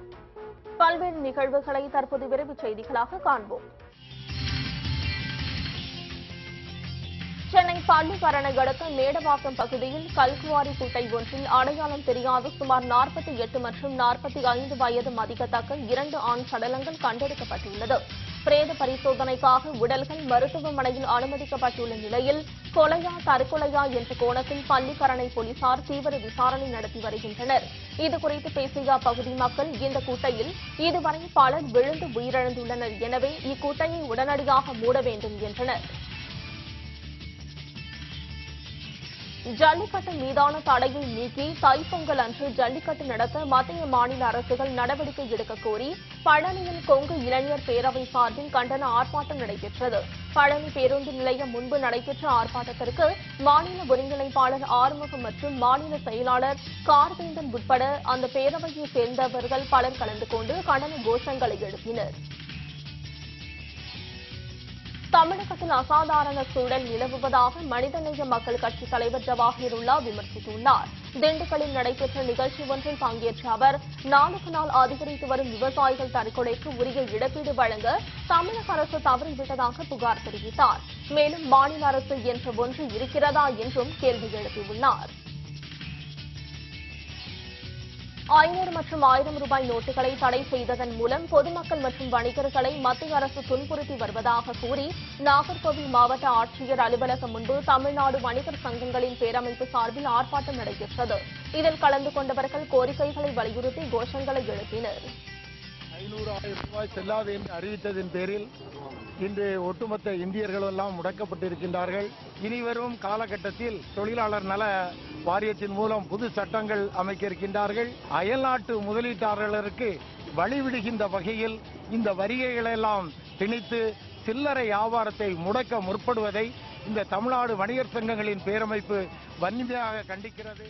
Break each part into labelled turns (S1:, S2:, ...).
S1: பல்வேறு நிகழ்வுகளை தற்போது விரைவுச் செய்திகளாக காண்போம் சென்னை பள்ளிக்கரணை அடுத்த மேடவாக்கம் பகுதியில் கல்குவாரி குட்டை ஒன்றில் அடையாளம் தெரியாத சுமார் நாற்பத்தி எட்டு மற்றும் நாற்பத்தி ஐந்து வயது மதிக்கத்தக்க இரண்டு ஆண் சடலங்கள் கண்டெடுக்கப்பட்டுள்ளது பிரேத பரிசோதனைக்காக உடல்கள் மருத்துவமனையில் அனுமதிக்கப்பட்டுள்ள நிலையில் கொலையா தற்கொலையா என்ற கோணத்தில் பள்ளிக்கரணை போலீசார் தீவிர விசாரணை நடத்தி வருகின்றனர் இதுகுறித்து பேசிய அப்பகுதி மக்கள் இந்த குட்டையில் இதுவரை பலர் விழுந்து உயிரிழந்துள்ளனர் எனவே இக்குட்டையை உடனடியாக மூட வேண்டும் என்றனர் ஜல்லிக்கட்டு மீதான தடையை நீக்கி தைப்பொங்கல் அன்று ஜல்லிக்கட்டு நடத்த மத்திய மாநில அரசுகள் நடவடிக்கை எடுக்க கோரி பழனியில் கொங்கு இளைஞர் பேரவை சார்பில் கண்டன ஆர்ப்பாட்டம் நடைபெற்றது பழனி பேருந்து நிலையம் முன்பு நடைபெற்ற ஆர்ப்பாட்டத்திற்கு மாநில ஒருங்கிணைப்பாளர் ஆறுமுகம் மற்றும் மாநில செயலாளர் கார்வேந்தன் உட்பட அந்த பேரவையை சேர்ந்தவர்கள் பலர் கலந்து கொண்டு கண்டன கோஷங்களை எழுப்பினர் தமிழகத்தில் அசாதாரண சூழல் நிலவுவதாக மனிதநேய மக்கள் கட்சித் தலைவர் ஜவாஹிருல்லா விமர்சித்துள்ளார் திண்டுக்கல்லில் நடைபெற்ற நிகழ்ச்சி ஒன்றில் பங்கேற்ற அவர் நாளுக்கு நாள் அதிகரித்து வரும் விவசாயிகள் தற்கொலைக்கு உரிய இழப்பீடு வழங்க தமிழக அரசு தவறிவிட்டதாக புகார் தெரிவித்தார் மேலும் மாநில அரசு என்ற ஒன்று இருக்கிறதா என்றும் கேள்வி எழுப்பியுள்ளார் ஐநூறு மற்றும் ஆயிரம் ரூபாய் நோட்டுகளை தடை செய்ததன் மூலம் பொதுமக்கள் மற்றும் வணிகர்களை மத்திய அரசு துன்புறுத்தி வருவதாக கூறி நாகர்கோவில் மாவட்ட ஆட்சியர் அலுவலகம் முன்பு தமிழ்நாடு வணிகர் சங்கங்களின் பேரமைப்பு சார்பில் ஆர்ப்பாட்டம் நடைபெற்றது இதில் கலந்து கொண்டவர்கள் கோரிக்கைகளை வலியுறுத்தி கோஷங்களை எழுப்பினர்
S2: ஐநூறு ஆயிரம் ரூபாய் செல்லாது என்று அறிவித்ததின் பேரில் இன்று ஒட்டுமொத்த இந்தியர்கள் எல்லாம் முடக்கப்பட்டிருக்கின்றார்கள் இனிவரும் காலகட்டத்தில் தொழிலாளர் நல வாரியத்தின் மூலம் புது சட்டங்கள் அமைக்க இருக்கின்றார்கள் அயல்நாட்டு முதலீட்டாளர்களுக்கு வழிவிடுகின்ற வகையில் இந்த வரிகைகளெல்லாம் திணித்து சில்லறை வியாபாரத்தை முடக்க முற்படுவதை இந்த தமிழ்நாடு வணிகர் சங்கங்களின் பேரமைப்பு வன்மையாக கண்டிக்கிறது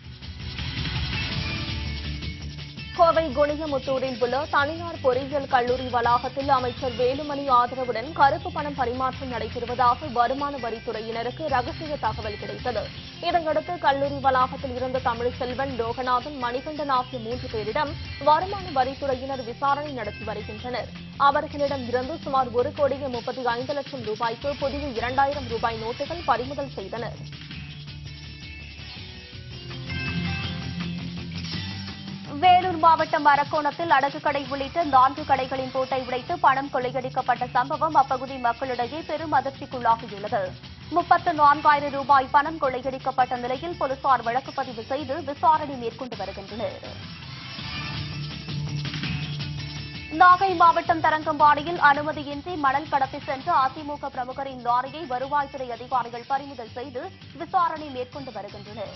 S1: கோவை குணியமுத்தூரில் உள்ள தனியார் பொறியியல் கல்லூரி வளாகத்தில் அமைச்சர் வேலுமணி ஆதரவுடன் கருப்பு பணம் பரிமாற்றம் நடைபெறுவதாக வருமான வரித்துறையினருக்கு ரகசிய தகவல் கிடைத்தது இதையடுத்து கல்லூரி வளாகத்தில் இருந்த தமிழ்செல்வன் லோகநாதன் மணிகண்டன் ஆகிய மூன்று பேரிடம் வருமான வரித்துறையினர் விசாரணை நடத்தி வருகின்றனர் அவர்களிடம் இருந்து சுமார் ஒரு கோடியே முப்பத்தி ஐந்து லட்சம் ரூபாய்க்கு புதிய இரண்டாயிரம் ரூபாய் நோட்டுகள் பறிமுதல் செய்தனர் வேலூர் மாவட்டம் அரக்கோணத்தில் அடகு கடை உள்ளிட்ட நான்கு கடைகளின் பூட்டை உடைத்து பணம் கொள்ளையடிக்கப்பட்ட சம்பவம் அப்பகுதி மக்களிடையே பெரும் அதிர்ச்சிக்குள்ளாகியுள்ளது முப்பத்து நான்காயிரம் ரூபாய் பணம் கொள்ளையடிக்கப்பட்ட நிலையில் போலீசார் வழக்கு பதிவு செய்து விசாரணை மேற்கொண்டு வருகின்றனர் நாகை மாவட்டம் தரங்கம்பாடியில் அனுமதியின்றி மணல் கடத்தி சென்ற அதிமுக பிரமுகரின் லாரியை வருவாய்த்துறை அதிகாரிகள் பறிமுதல் செய்து விசாரணை மேற்கொண்டு வருகின்றனர்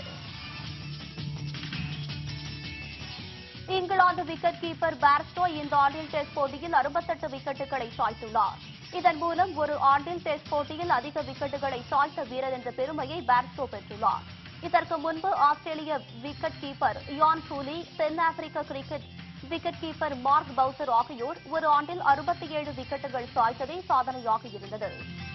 S1: இங்கிலாந்து விக்கெட் கீப்பர் பேர்ஸ்டோ இந்த ஆண்டில் டெஸ்ட் போட்டியில் 68 விக்கெட்டுகளை சாய்த்துள்ளார் இதன் மூலம் ஒரு ஆண்டில் டெஸ்ட் போட்டியில் அதிக விக்கெட்டுகளை சாய்த்த வீரர் என்ற பெருமையை பேர்ஸ்டோ பெற்றுள்ளார் இதற்கு முன்பு ஆஸ்திரேலிய விக்கெட் கீப்பர் இயான் ட்ரூலி தென்னாப்பிரிக்க cricket wicket keeper Mark Boucher ஆகியோர் ஒரு ஆண்டில் 67 விக்கெட்டுகள் சாய்த்ததே சாதனையாக இருந்தது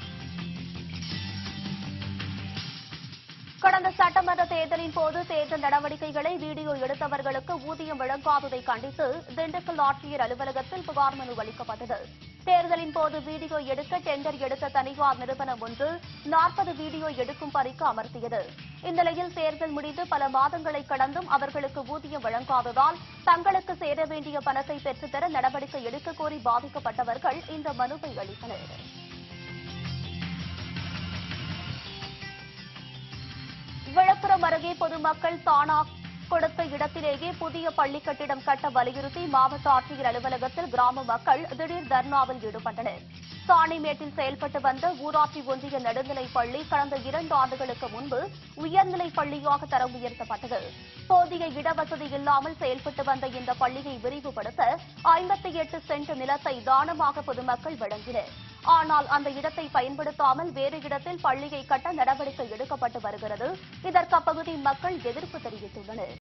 S1: கடந்த சட்டமன்ற தேர்தலின் போது தேர்தல் நடவடிக்கைகளை வீடியோ எடுத்தவர்களுக்கு ஊதியம் வழங்காததை கண்டித்து திண்டுக்கல் ஆட்சியர் அலுவலகத்தில் புகார் மனு அளிக்கப்பட்டது தேர்தலின் போது வீடியோ எடுக்க டெண்டர் எடுத்த தனியார் நிறுவனம் ஒன்று நாற்பது வீடியோ எடுக்கும் பறிக்கு அமர்த்தியது இந்நிலையில் தேர்தல் முடிந்து பல மாதங்களை கடந்தும் அவர்களுக்கு ஊதியம் வழங்காததால் தங்களுக்கு சேர வேண்டிய பணத்தை பெற்றுத்தர நடவடிக்கை எடுக்க கோரி பாதிக்கப்பட்டவர்கள் இந்த மனுவை அளித்தனர் விழுப்புரம் அருகே பொதுமக்கள் தானா கொடுத்த இடத்திலேயே புதிய பள்ளி கட்டிடம் கட்ட வலியுறுத்தி மாவட்ட ஆட்சியர் அலுவலகத்தில் கிராம மக்கள் திடீர் தர்ணாவில் ஈடுபட்டனர் சாணிமேட்டில் செயல்பட்டு வந்த ஊராட்சி ஒன்றிய நடுநிலைப் பள்ளி கடந்த இரண்டு ஆண்டுகளுக்கு முன்பு உயர்நிலைப் பள்ளியாக தரம் உயர்த்தப்பட்டது போதிய இடவசதி இல்லாமல் செயல்பட்டு வந்த இந்த பள்ளியை விரிவுபடுத்த ஐம்பத்தி எட்டு சென்ட் நிலத்தை தானமாக பொதுமக்கள் வழங்கினர் ஆனால் அந்த இடத்தை பயன்படுத்தாமல் வேறு இடத்தில் பள்ளியை கட்ட நடவடிக்கை எடுக்கப்பட்டு வருகிறது இதற்கு அப்பகுதி மக்கள் எதிர்ப்பு தெரிவித்துள்ளனர்